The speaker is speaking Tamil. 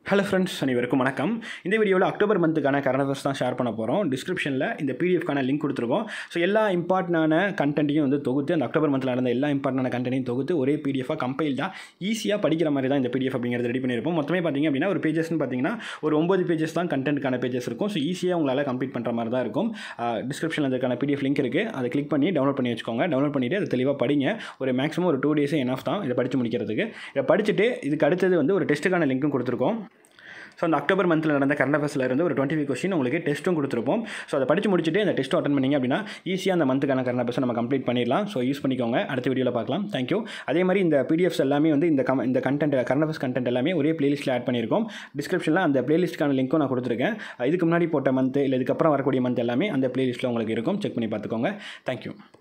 ஹலோ ஃப்ரெண்ட்ஸ் அனைவருக்கும் வணக்கம் இந்த வீடியோவில் அக்டோபர் மந்த்துக்கான கரண்ட் அஃபேர்ஸ் தான் ஷேர் பண்ண போகிறோம் டிஸ்கிரிப்ஷனில் இந்த பிடிஎஃப்கான லிங்க் கொடுத்துருக்கோம் ஸோ எல்லா இம்பார்ட்டண்டான கண்டென்ட்டையும் வந்து தொகுத்து அந்த அக்டோபர் மந்தில் நடந்த எல்லா இம்பார்ட்டண்டான கண்டென்ட்டையும் தொகுத்து ஒரே பிடிஎஃபாக கம்பைல்டாக ஈஸியாக படிக்கிற மாதிரி தான் இந்த பிடிஎஃப் அப்படிங்கிறது ரெடி பண்ணியிருப்போம் மொத்தமே பார்த்தீங்க அப்படின்னா ஒரு பேஜஸ்னு பார்த்தீங்கன்னா ஒரு ஒம்பது பேஜஸ் தான் கண்டென்ட்கான பேஜஸ் இருக்கும் ஸோ ஈஸியாக உங்களால் கம்ப்ளீட் பண்ணுற மாதிரி தான் இருக்கும் டிஸ்கிரிப்ஷனில் அதுக்கான பிடிஎஃப் லிங்க் இருக்குது அதை கிளிக் பண்ணி டவுன்லோட் பண்ணி வச்சுக்கோங்க டவுன்லோட் பண்ணிவிட்டு அதை தெளிவாக படிங்க ஒரு மேக்ஸிமம் ஒரு டூ டேஸே என்ஃப் தான் இதை படித்து முடிக்கிறதுக்கு இதை படிச்சுட்டு இதுக்கு அடுத்தது வந்து ஒரு டெஸ்ட்டுக்கான லிங்க்கும் கொடுத்துருக்கோம் ஸோ அந்த அக்டோபர் மந்தில் நடந்த கரண்ட் அஃபேர்ஸில் இருந்து ஒரு டுவெண்ட்டி ஃபைவ் கொஸ்டின் உங்களுக்கு டெஸ்ட்டும் கொடுத்துருப்போம் ஸோ அதை படித்து முடிச்சுட்டு அந்த டெஸ்ட்டும் அட்டன் பண்ணிங்க அப்படின்னா ஈஸியாக அந்த மந்த்துக்கான கரண்ட் அஃபேர்ஸ் நம்ம கம்ப்ளீட் பண்ணிடலாம் ஸோ யூஸ் பண்ணிக்கோங்க அடுத்த வீடியோவில் பார்க்கலாம் தேங்க்யூ அதே மாதிரி இந்த பிடிஎஃப்ஸ் எல்லாமே வந்து இந்த கம் இந்த கண்டென்ட் கரண்ட் அஃபேர்ஸ் கண்டென்ட் எல்லாமே ஒரே பிளேலிஸ்ட்டில் ஆட் பண்ணியிருக்கோம் டிஸ்கிரிப்ஷனில் அந்த பிளேலிஸ்ட்டுக்கான லிங்க்கும் நான் கொடுத்துருக்கேன் இதுக்கு முன்னாடி போட்ட மந்த் இல்லை இதுக்கப்புறம் வரக்கூடிய மந்த் எல்லாமே அந்த பிளேலிஸ்ட்டில் உங்களுக்கு இருக்கும் செக் பண்ணி பார்த்துக்கோங்க தேங்க்யூ